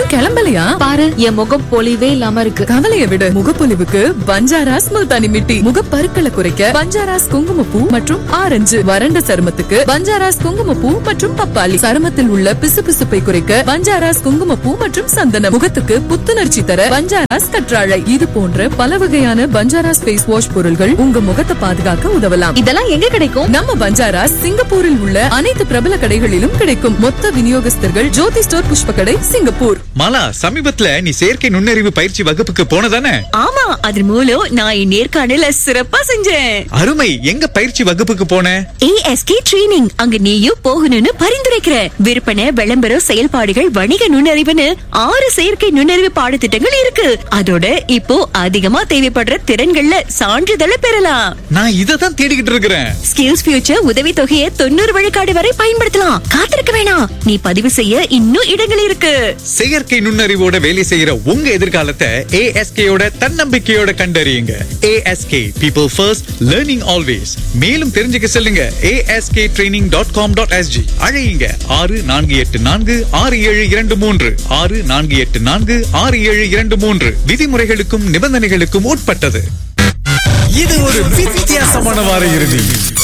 இன்னும் கிளம்பலையா பாரு என் முகம் பொலிவே இல்லாம இருக்கு கவலைய விடு முகப்பொலிவுக்கு பஞ்சாராஸ் முல்தானி மிட்டி முகப்பருக்களை குறைக்க பஞ்சாராஸ் குங்குமப்பூ மற்றும் ஆரஞ்சு வறண்ட சருமத்துக்கு பஞ்சாராஸ் குங்குமப்பூ மற்றும் பப்பாளி சருமத்தில் உள்ள பிசுபிசுப்பை குறைக்க பஞ்சாராஸ் குங்குமப்பூ மற்றும் சந்தனம் முகத்துக்கு புத்துணர்ச்சி தர பஞ்சாராஸ் கற்றாழை இது போன்ற பல வகையான பஞ்சாராஸ் ஃபேஸ் வாஷ் பொருள்கள் உங்க முகத்தை பாதுகாக்க உதவலாம் இதெல்லாம் எங்க கிடைக்கும் நம்ம பஞ்சாராஸ் சிங்கப்பூரில் உள்ள அனைத்து பிரபல கடைகளிலும் கிடைக்கும் மொத்த விநியோகஸ்தர்கள் ஜோதி ஸ்டோர் புஷ்ப கடை சிங்கப்பூர் மாலா சமீபத்துல நீ செயற்கை நுண்ணறிவு பயிற்சி வகுப்புக்கு போனதானே ஆமா அது மூலம் நான் என் நேர்காணல சிறப்பா செஞ்சேன் அருமை எங்க பயிற்சி வகுப்புக்கு போன ஏஎஸ்கே ட்ரெய்னிங் அங்க நீயும் போகணும்னு பரிந்துரைக்கிற விற்பனை விளம்பரம் செயல்பாடுகள் வணிக நுண்ணறிவுன்னு ஆறு செயற்கை நுண்ணறிவு பாடத்திட்டங்கள் இருக்கு அதோட இப்போ அதிகமா தேவைப்படுற திறன்கள்ல சான்றிதழை பெறலாம் நான் இதை தான் தேடிக்கிட்டு இருக்கிறேன் ஸ்கில்ஸ் ஃபியூச்சர் உதவி தொகையை தொண்ணூறு விழுக்காடு வரை பயன்படுத்தலாம் காத்திருக்க வேணாம் நீ பதிவு செய்ய இன்னும் இடங்கள் இருக்கு செயற்கை நுண்ணறிவோட வேலை செய்யற உங்க எதிர்காலத்தை ஏஎஸ்கேயோட தன்னம்பிக்கையோட கண்டறியுங்க ASK people first learning always மேலும் தெரிஞ்சுக்க செல்லுங்க ASK training dot com dot SG அழையுங்க ஆறு நான்கு எட்டு நான்கு ஆறு ஏழு இரண்டு மூன்று ஆறு நான்கு எட்டு நான்கு ஆறு ஏழு இரண்டு மூன்று விதிமுறைகளுக்கும் நிபந்தனைகளுக்கும் உட்பட்டது இது ஒரு வித்தியாசமான வார இறுதி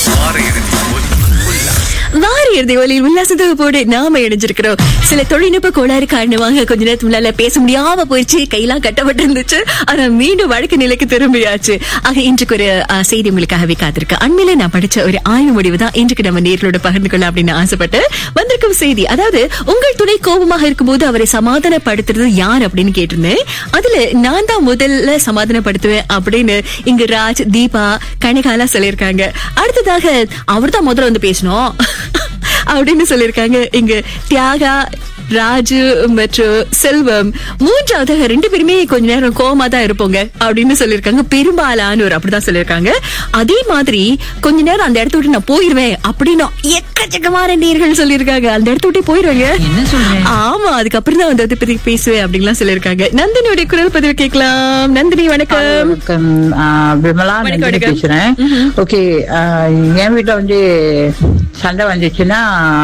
வார இறுதி ஒலியில் உல்லாச தொகுப்போடு நாம இணைஞ்சிருக்கிறோம் சில தொழில்நுட்ப கோளாறு காரணமாக கொஞ்ச நேரத்துக்கு முன்னால பேச முடியாம போயிடுச்சு கையெல்லாம் கட்டப்பட்டு இருந்துச்சு ஆனா மீண்டும் வழக்கு நிலைக்கு திரும்பியாச்சு ஆக இன்றைக்கு ஒரு ஆ, செய்தி உங்களுக்காகவே காத்திருக்கு அண்மையில நான் படிச்ச ஒரு ஆய்வு முடிவு தான் இன்றைக்கு நம்ம நேர்களோட பகிர்ந்து கொள்ள அப்படின்னு ஆசைப்பட்டு வந்திருக்கும் செய்தி அதாவது உங்கள் துணை கோபமாக இருக்கும்போது அவரை சமாதானப்படுத்துறது யார் அப்படின்னு கேட்டிருந்தேன் அதுல நான் தான் முதல்ல சமாதானப்படுத்துவேன் அப்படின்னு இங்க ராஜ் தீபா கணிகாலா சொல்லியிருக்காங்க அடுத்ததாக அவர் தான் முதல்ல வந்து பேசணும் அப்படின்னு சொல்லியிருக்காங்க இங்க தியாகா ராஜு மற்றும் செல்வம் மூன்றாவதாக ரெண்டு பேருமே கொஞ்ச நேரம் கோவமா தான் இருப்போங்க அப்படின்னு சொல்லியிருக்காங்க பெரும்பாலானோர் அப்படிதான் சொல்லியிருக்காங்க அதே மாதிரி கொஞ்ச நேரம் அந்த இடத்த விட்டு நான் போயிருவேன் அப்படின்னு எக்கச்சக்கமான நேர்கள் சொல்லியிருக்காங்க அந்த இடத்த விட்டு போயிருவேங்க என்ன சொல்றேன் ஆமா அதுக்கப்புறம் தான் வந்து அதை பத்தி பேசுவேன் அப்படின்லாம் சொல்லியிருக்காங்க நந்தினியோட குரல் பதிவு கேட்கலாம் நந்தினி வணக்கம் வணக்கம் ஆ, விமலா வணக்கம், நந்தினி வணக்கம். பேசுறேன் ஓகே என் வீட்டுல வந்து சண்டை வந்துச்சுன்னா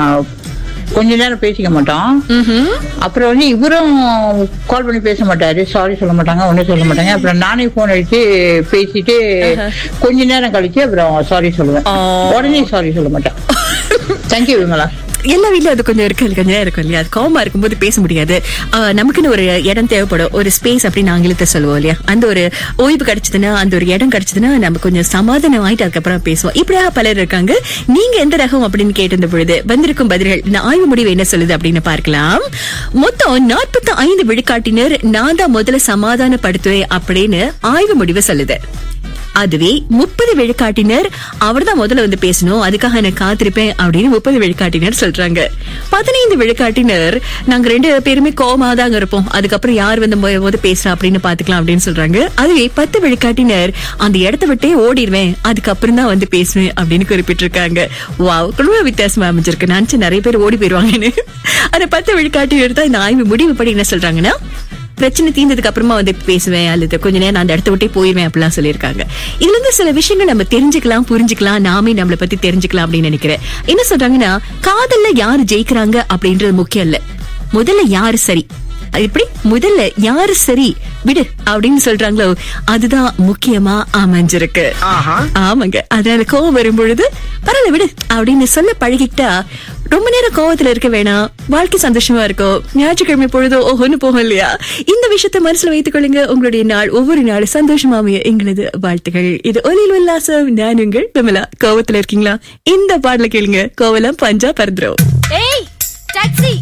கொஞ்ச நேரம் பேசிக்க மாட்டோம் அப்புறம் வந்து இவரும் கால் பண்ணி பேச மாட்டாரு சாரி சொல்ல மாட்டாங்க ஒன்னும் சொல்ல மாட்டாங்க அப்புறம் நானே போன் அடிச்சு பேசிட்டு கொஞ்ச நேரம் கழிச்சு அப்புறம் சாரி சொல்லுவேன் ஆ. உடனே சாரி சொல்ல மாட்டேன் தேங்க்யூ விமலா எல்லா வீட்லயும் அது கொஞ்சம் இருக்கு கொஞ்சம் நேரம் இருக்கும் இல்லையா அது கோவமா இருக்கும்போது பேச முடியாது ஆஹ் நமக்குன்னு ஒரு இடம் தேவைப்படும் ஒரு ஸ்பேஸ் அப்படின்னு ஆங்கிலத்தை சொல்லுவோம் இல்லையா அந்த ஒரு ஓய்வு கிடைச்சதுன்னா அந்த ஒரு இடம் கிடைச்சதுன்னா நம்ம கொஞ்சம் சமாதானம் ஆயிட்டு அதுக்கப்புறம் பேசுவோம் இப்படியாக பலர் இருக்காங்க நீங்க எந்த ரகம் அப்படின்னு கேட்டிருந்த பொழுது வந்திருக்கும் பதில்கள் இந்த ஆய்வு முடிவு என்ன சொல்லுது அப்படின்னு பார்க்கலாம் மொத்தம் நாற்பத்தி ஐந்து விழுக்காட்டினர் நான் தான் முதல்ல சமாதானப்படுத்துவேன் அப்படின்னு ஆய்வு முடிவு சொல்லுது அதுவே முப்பது விழுக்காட்டினர் அவர்தான் முதல்ல வந்து பேசணும் அதுக்காக நான் காத்திருப்பேன் அப்படின்னு முப்பது விழுக்காட்டினர் சொல்றாங்க பதினைந்து விழுக்காட்டினர் நாங்க ரெண்டு பேருமே கோவமா தாங்க இருப்போம் அதுக்கப்புறம் யார் வந்து மொ- முத பேசுறா அப்படின்னு பாத்துக்கலாம் அப்படின்னு சொல்றாங்க அதுவே பத்து விழுக்காட்டினர் அந்த இடத்த விட்டே ஓடிடுவேன் அதுக்கப்புறம் தான் வந்து பேசுவேன் அப்படின்னு குறிப்பிட்டிருக்காங்க வாவ் ரொம்ப வித்தியாசமா அமைஞ்சிருக்கு நான் நினைச்சேன் நிறைய பேர் ஓடி போயிருவாங்கன்னு அந்த பத்து விழுக்காட்டினர் தான் இந்த ஆய்வு முடிவுப்படி என்ன சொல்றாங்கன்னா பிரச்சனை தீர்ந்ததுக்கு அப்புறமா வந்து பேசுவேன் அல்லது கொஞ்ச நேரம் நான் அந்த இடத்த விட்டே போயிருவேன் அப்படிலாம் சொல்லியிருக்காங்க இதுல இருந்து சில விஷயங்கள் நம்ம தெரிஞ்சுக்கலாம் புரிஞ்சுக்கலாம் நாமே நம்மளை பத்தி தெரிஞ்சுக்கலாம் அப்படின்னு நினைக்கிறேன் என்ன சொல்றாங்கன்னா காதல்ல யாரு ஜெயிக்கிறாங்க அப்படின்றது முக்கியம் இல்ல முதல்ல யாரு சரி அது எப்படி முதல்ல யாரு சரி விடு அப்படின்னு சொல்றாங்களோ அதுதான் முக்கியமா அமைஞ்சிருக்கு ஆமாங்க அதனால கோவம் வரும் பொழுது பரவாயில்ல விடு அப்படின்னு சொல்ல பழகிட்டா ரொம்ப நேரம் கோவத்துல இருக்க வேணாம் வாழ்க்கை சந்தோஷமா இருக்கும் ஞாயிற்றுக்கிழமை பொழுதோ ஓஹோன்னு போகும் இல்லையா இந்த விஷயத்தை மனசுல வைத்துக் கொள்ளுங்க உங்களுடைய நாள் ஒவ்வொரு நாள் சந்தோஷமா அமைய எங்களது வாழ்த்துகள் இது ஒலியில் உல்லாசம் நான் உங்கள் விமலா கோவத்துல இருக்கீங்களா இந்த பாடல கேளுங்க கோவலம் பஞ்சா பறந்துரும் ஏய் டாக்ஸி